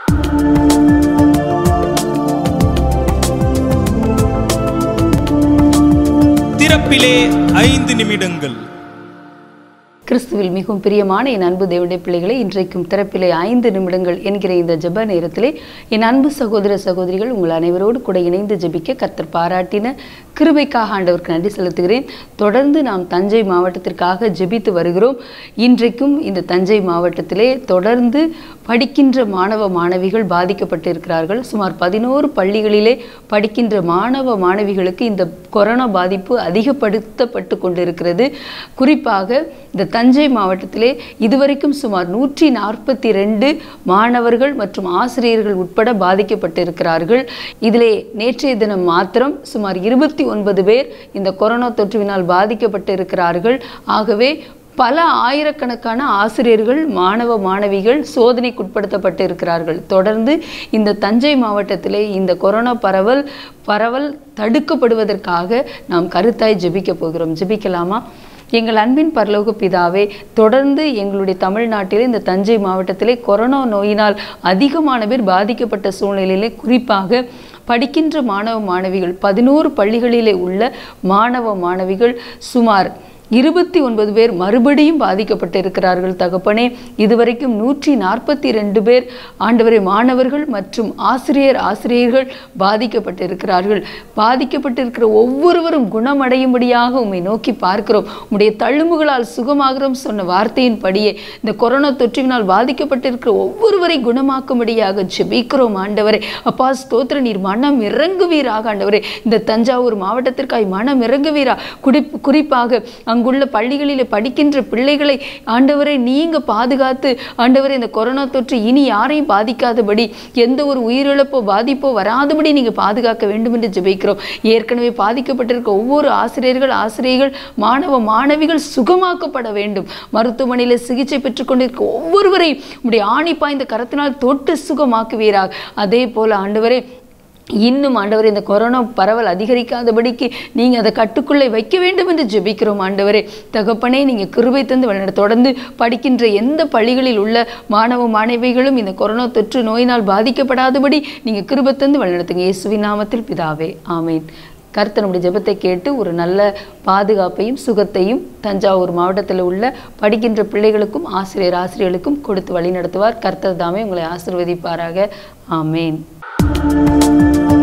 திறப்பிலே ஐந்து நிமிடங்கள் கிறிஸ்துவில் மிகவும் பிரியமான என் அன்பு தேவனுடைய பிள்ளைகளை இன்றைக்கும் திறப்பிலே ஐந்து நிமிடங்கள் என்கிற இந்த ஜெப நேரத்திலே என் அன்பு சகோதர சகோதரிகள் உங்கள் அனைவரோடு கூட இணைந்து ஜெபிக்க கர்த்தர் பாராட்டின கிருபைக்காக ஆண்டவருக்கு நன்றி செலுத்துகிறேன் தொடர்ந்து நாம் தஞ்சை மாவட்டத்திற்காக ஜெபித்து வருகிறோம் இன்றைக்கும் இந்த தஞ்சை மாவட்டத்திலே தொடர்ந்து படிக்கின்ற மாணவ மாணவிகள் பாதிக்கப்பட்டு இருக்கிறார்கள் சுமார் பதினோரு பள்ளிகளிலே படிக்கின்ற மாணவ மாணவிகளுக்கு இந்த கொரோனா பாதிப்பு அதிகப்படுத்தப்பட்டு கொண்டிருக்கிறது குறிப்பாக இந்த தஞ்சை மாவட்டத்திலே இதுவரைக்கும் சுமார் நூற்றி நாற்பத்தி ரெண்டு மாணவர்கள் மற்றும் ஆசிரியர்கள் உட்பட பாதிக்கப்பட்டிருக்கிறார்கள் இதிலே நேற்றைய தினம் மாத்திரம் சுமார் இருபத்தி ஒன்பது பேர் இந்த கொரோனா தொற்றுவினால் பாதிக்கப்பட்டு இருக்கிறார்கள் ஆகவே பல ஆயிரக்கணக்கான ஆசிரியர்கள் மாணவ மாணவிகள் சோதனைக்குட்படுத்தப்பட்டு இருக்கிறார்கள் தொடர்ந்து இந்த தஞ்சை மாவட்டத்திலே இந்த கொரோனா பரவல் பரவல் தடுக்கப்படுவதற்காக நாம் கருத்தாய் ஜெபிக்க போகிறோம் ஜெபிக்கலாமா எங்கள் அன்பின் பரலோக பிதாவே தொடர்ந்து எங்களுடைய தமிழ்நாட்டிலே இந்த தஞ்சை மாவட்டத்திலே கொரோனா நோயினால் அதிகமான பேர் பாதிக்கப்பட்ட சூழ்நிலையிலே குறிப்பாக படிக்கின்ற மாணவ மாணவிகள் பதினோரு பள்ளிகளிலே உள்ள மாணவ மாணவிகள் சுமார் இருபத்தி ஒன்பது பேர் மறுபடியும் பாதிக்கப்பட்டிருக்கிறார்கள் தகப்பனே இதுவரைக்கும் நூற்றி நாற்பத்தி ரெண்டு பேர் ஆண்டவரை மாணவர்கள் மற்றும் ஆசிரியர் ஆசிரியர்கள் பாதிக்கப்பட்டிருக்கிறார்கள் பாதிக்கப்பட்டிருக்கிற ஒவ்வொருவரும் குணமடையும்படியாக உம்மை நோக்கி பார்க்கிறோம் உம்முடைய தழும்புகளால் சுகமாகிறோம் சொன்ன வார்த்தையின் படியே இந்த கொரோனா தொற்றினால் பாதிக்கப்பட்டிருக்கிற ஒவ்வொருவரை குணமாக்கும்படியாக ஜெபிக்கிறோம் ஆண்டவரே அப்பா ஸ்தோத்திர நீர் மனம் இறங்குவீராக ஆண்டவரே இந்த தஞ்சாவூர் மாவட்டத்திற்காய் மனம் இறங்குவீரா குடி குறிப்பாக அங்குள்ள பள்ளிகளிலே படிக்கின்ற பிள்ளைகளை ஆண்டவரை நீங்க பாதுகாத்து ஆண்டவரை இந்த கொரோனா தொற்று இனி யாரையும் பாதிக்காதபடி எந்த ஒரு உயிரிழப்போ பாதிப்போ வராதபடி நீங்க பாதுகாக்க வேண்டும் என்று ஜெபிக்கிறோம் ஏற்கனவே பாதிக்கப்பட்டிருக்க ஒவ்வொரு ஆசிரியர்கள் ஆசிரியர்கள் மாணவ மாணவிகள் சுகமாக்கப்பட வேண்டும் மருத்துவமனையில் சிகிச்சை பெற்றுக்கொண்டிருக்க ஒவ்வொருவரையும் உடைய ஆணி பாய்ந்த கரத்தினால் தொட்டு சுகமாக்குவீராக அதே போல ஆண்டவரே இன்னும் ஆண்டவரே இந்த கொரோனா பரவல் அதிகரிக்காதபடிக்கு நீங்கள் அதை கட்டுக்குள்ளே வைக்க வேண்டும் என்று ஜெபிக்கிறோம் ஆண்டவரே தகப்பனே நீங்கள் கிருபை தந்து வழிநட தொடர்ந்து படிக்கின்ற எந்த பள்ளிகளில் உள்ள மாணவ மாணவிகளும் இந்த கொரோனா தொற்று நோயினால் பாதிக்கப்படாதபடி நீங்கள் கிருபை தந்து வழிநடத்துங்க இயேசுவின் நாமத்தில் பிதாவே ஆமேன் கர்த்தர் நம்முடைய ஜெபத்தை கேட்டு ஒரு நல்ல பாதுகாப்பையும் சுகத்தையும் தஞ்சாவூர் மாவட்டத்தில் உள்ள படிக்கின்ற பிள்ளைகளுக்கும் ஆசிரியர் ஆசிரியர்களுக்கும் கொடுத்து வழி நடத்துவார் கர்த்தர் தாமே உங்களை ஆசிர்வதிப்பாராக ஆமேன்